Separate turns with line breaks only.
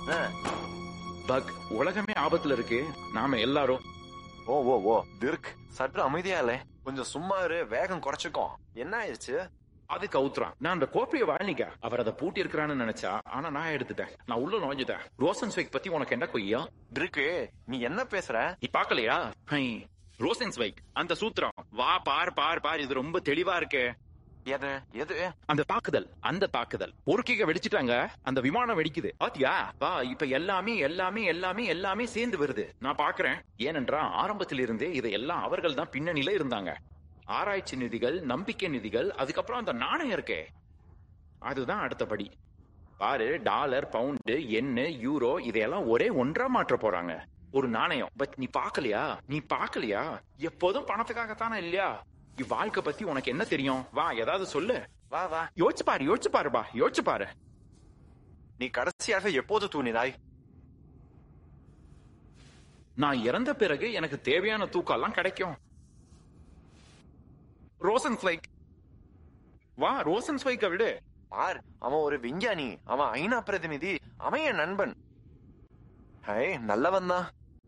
buck உலகமே ஆபத்துல இருக்கு நாம எல்லாரும்
ஓ ஓ ஓ திர்க் சற்று அமைதியா இல்ல கொஞ்சம் சும்மா இரு வேகம் குறைச்சுக்கோ என்ன ஆயிடுச்சு
அதுக்கு அவுத்துறான் நான் அந்த கோப்பையை வாழ்னிக்க அவர் அதை பூட்டி இருக்கிறான்னு நினைச்சா ஆனா நான் எடுத்துட்டேன் நான் உள்ள நுழைஞ்சுட்டேன் ரோசன் ஸ்வைக் பத்தி உனக்கு என்ன கொய்யா
திருக்கு நீ என்ன பேசுற
நீ பாக்கலையா ஹை, ரோசன் ஸ்வைக் அந்த சூத்திரம் வா பார் பார் பார் இது ரொம்ப தெளிவா இருக்கே
எது எது
அந்த தாக்குதல் அந்த தாக்குதல் பொறுக்கிக வெடிச்சிட்டாங்க அந்த விமானம் வெடிக்குது பாத்தியா வா இப்ப எல்லாமே எல்லாமே எல்லாமே எல்லாமே சேர்ந்து வருது நான் பாக்குறேன் ஏனென்றா ஆரம்பத்தில் இருந்தே இதையெல்லாம் அவர்கள் தான் பின்னணியில இருந்தாங்க ஆராய்ச்சி நிதிகள் நம்பிக்கை நிதிகள் அதுக்கப்புறம் அந்த நாணயம் இருக்கே அதுதான் அடுத்த படி பாரு டாலர் பவுண்டு எண்ணு யூரோ இதையெல்லாம் ஒரே ஒன்றா மாற்ற போறாங்க ஒரு நாணயம் பட் நீ பாக்கலையா நீ பாக்கலையா எப்போதும் பணத்துக்காகத்தானே இல்லையா இவ்வாழ்க்கை பத்தி உனக்கு என்ன தெரியும் வா ஏதாவது சொல்லு
வா வா
யோசிச்சு பாரு யோசிச்சு பாருப்பா யோசிச்சு பாரு
நீ கடைசியாக எப்போது தூணினாய்
நான் இறந்த பிறகு எனக்கு தேவையான தூக்கம் எல்லாம் கிடைக்கும் ரோசன் ஸ்வைக் வா ரோசன் ஸ்வைக்க விடு
பார் அவன் ஒரு விஞ்ஞானி அவன் ஐநா பிரதிநிதி அவன் என் நண்பன் ஹை நல்லவன் தான்